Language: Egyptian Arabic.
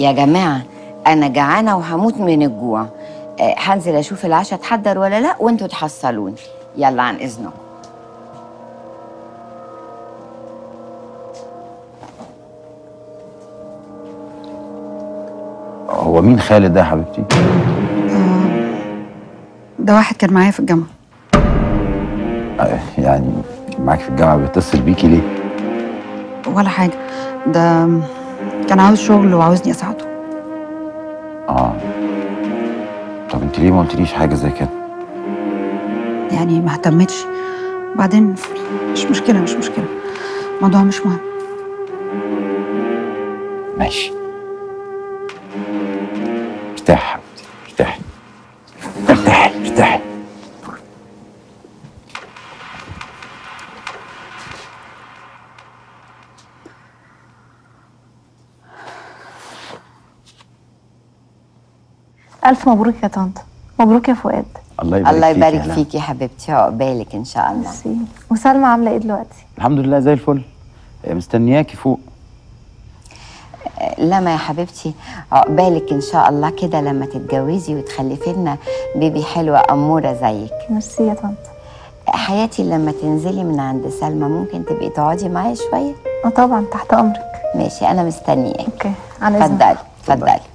يا جماعه انا جعانه وهموت من الجوع آه، هنزل اشوف العشاء اتحضر ولا لا وانتوا تحصلوني يلا عن اذنكم هو مين خالد ده يا حبيبتي؟ ده واحد كان معايا في الجامعة آه، يعني معاك في الجامعة بيتصل بيكي ليه؟ ولا حاجة ده كان عاوز شغل وعاوزني أساعده اه طب انت ليه ما قلتليش حاجة زي كده؟ يعني ما اهتمتش وبعدين مش مشكلة مش مشكلة الموضوع مش مهم ماشي ارتاح يا حبيبتي ارتاحي ارتاحي ارتاحي ألف مبروك يا طنط مبروك يا فؤاد الله يبارك الله فيك يبارك يا هلا. فيك يا حبيبتي عقبالك ان شاء الله ميرسي وسلمى عاملة ايه دلوقتي؟ الحمد لله زي الفل آه، مستنياكي فوق لما يا حبيبتي عقبالك ان شاء الله كده لما تتجوزي وتخلفي لنا بيبي حلوه اموره زيك ميرسي يا طنط حياتي لما تنزلي من عند سلمى ممكن تبقي تقعدي معايا شويه اه طبعا تحت أمرك ماشي انا مستنياك اوكي عن إذنك اتفضلي اتفضلي